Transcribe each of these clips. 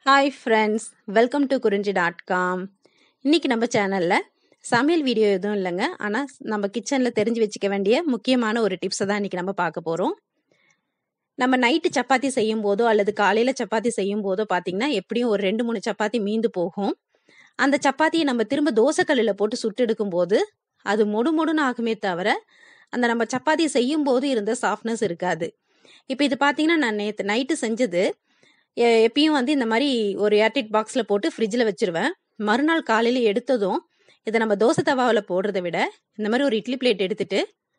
hi friends welcome to Kurinji dot com இன்றைக்கி நம்ம சேனலில் சமையல் வீடியோ எதுவும் இல்லைங்க ஆனால் நம்ம கிச்சனில் தெரிஞ்சு வச்சுக்க வேண்டிய முக்கியமான ஒரு டிப்ஸை தான் இன்றைக்கி நம்ம பார்க்க போகிறோம் நம்ம நைட்டு சப்பாத்தி செய்யும் போதோ அல்லது காலையில் சப்பாத்தி செய்யும் போதோ பார்த்தீங்கன்னா எப்படியும் ஒரு ரெண்டு மூணு சப்பாத்தி மீந்து போகும் அந்த சப்பாத்தியை நம்ம திரும்ப தோசைக்கல்லில் போட்டு சுட்டு எடுக்கும்போது அது மொடு மொடுன்னு ஆகுமே தவிர அந்த நம்ம சப்பாத்தி செய்யும் போது இருந்த சாஃப்ட்னஸ் இருக்காது இப்போ இது பார்த்தீங்கன்னா நான் நேற்று நைட்டு செஞ்சது எ- எப்பயும் வந்து இந்த மாதிரி ஒரு ஏர்டைட் பாக்ஸில் போட்டு ஃப்ரிட்ஜில் வச்சிருவேன் மறுநாள் காலையில் எடுத்ததும் இதை நம்ம தோசை தவாவில் போடுறத விட இந்த மாதிரி ஒரு இட்லி பிளேட் எடுத்துட்டு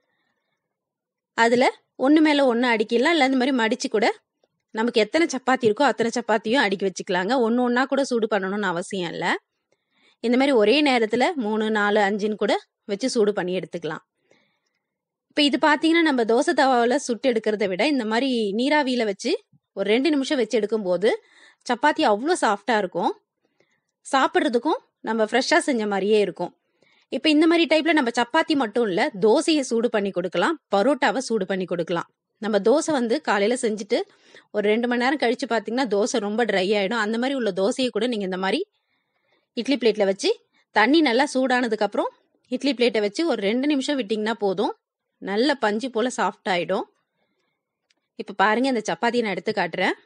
அதில் ஒன்று மேலே ஒன்று அடிக்கலாம் இல்லை இந்த மாதிரி மடித்து கூட நமக்கு எத்தனை சப்பாத்தி இருக்கோ அத்தனை சப்பாத்தியும் அடுக்கி வச்சுக்கலாங்க ஒன்று ஒன்றா கூட சூடு பண்ணணும்னு அவசியம் இல்லை இந்த மாதிரி ஒரே நேரத்தில் மூணு நாலு அஞ்சுன்னு கூட வச்சு சூடு பண்ணி எடுத்துக்கலாம் இப்போ இது பார்த்தீங்கன்னா நம்ம தோசை தவாவில் சுட்டு எடுக்கிறத விட இந்த மாதிரி நீராவியில் வச்சு ஒரு ரெண்டு நிமிஷம் வச்சு எடுக்கும்போது சப்பாத்தி அவ்வளோ சாஃப்டாக இருக்கும் சாப்பிட்றதுக்கும் நம்ம ஃப்ரெஷ்ஷாக செஞ்ச மாதிரியே இருக்கும் இப்போ இந்த மாதிரி டைப்பில் நம்ம சப்பாத்தி மட்டும் இல்லை தோசையை சூடு பண்ணி கொடுக்கலாம் பரோட்டாவை சூடு பண்ணி கொடுக்கலாம் நம்ம தோசை வந்து காலையில் செஞ்சுட்டு ஒரு ரெண்டு மணி நேரம் கழித்து பார்த்தீங்கன்னா தோசை ரொம்ப ட்ரை ஆகிடும் அந்த மாதிரி உள்ள தோசையை கூட நீங்கள் இந்த மாதிரி இட்லி பிளேட்டில் வச்சு தண்ணி நல்லா சூடானதுக்கப்புறம் இட்லி பிளேட்டை வச்சு ஒரு ரெண்டு நிமிஷம் விட்டிங்கன்னா போதும் நல்ல பஞ்சு போல் சாஃப்ட் ஆகிடும் இப்போ பாருங்க இந்த சப்பாத்தியை நான் எடுத்து காட்டுறேன்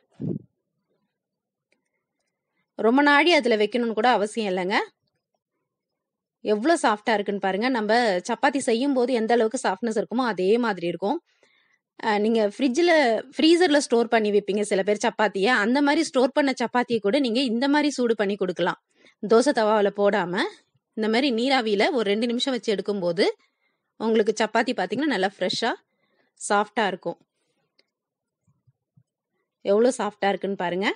ரொம்ப நாடி அதில் வைக்கணும்னு கூட அவசியம் இல்லைங்க எவ்வளோ சாஃப்டாக இருக்குன்னு பாருங்க நம்ம சப்பாத்தி செய்யும் போது எந்த அளவுக்கு சாஃப்ட்னஸ் இருக்குமோ அதே மாதிரி இருக்கும் அஹ் நீங்க ஃப்ரிட்ஜில் ஃப்ரீசரில் ஸ்டோர் பண்ணி வைப்பீங்க சில பேர் சப்பாத்தியை அந்த மாதிரி ஸ்டோர் பண்ண சப்பாத்தியை கூட நீங்க இந்த மாதிரி சூடு பண்ணி கொடுக்கலாம் தோசை தவாவில் போடாம இந்த மாதிரி நீராவியில் ஒரு ரெண்டு நிமிஷம் வச்சு எடுக்கும்போது உங்களுக்கு சப்பாத்தி பார்த்தீங்கன்னா நல்லா ஃப்ரெஷ்ஷாக சாஃப்டாக இருக்கும் எவ்வளோ சாஃப்டாக இருக்குன்னு பாருங்க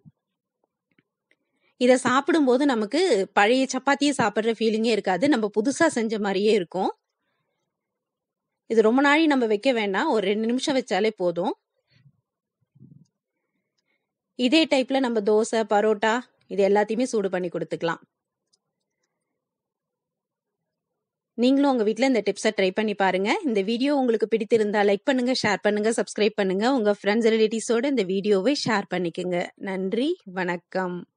இதை சாப்பிடும்போது நமக்கு பழைய சப்பாத்தியை சாப்பிட்ற ஃபீலிங்கே இருக்காது நம்ம புதுசாக செஞ்ச மாதிரியே இருக்கும் இது ரொம்ப நாளி நம்ம வைக்க வேண்டாம் ஒரு ரெண்டு நிமிஷம் வச்சாலே போதும் இதே டைப்ல நம்ம தோசை பரோட்டா இது எல்லாத்தையுமே சூடு பண்ணி கொடுத்துக்கலாம் நீங்களும் உங்க வீட்ல இந்த டிப்ஸை ட்ரை பண்ணி பாருங்க இந்த வீடியோ உங்களுக்கு பிடித்திருந்தா லைக் பண்ணுங்க ஷேர் பண்ணுங்க சப்ஸ்கிரைப் பண்ணுங்க உங்க ஃப்ரெண்ட்ஸ் ரிலேட்டிவ்ஸோட இந்த வீடியோவை ஷேர் பண்ணிக்கோங்க நன்றி வணக்கம்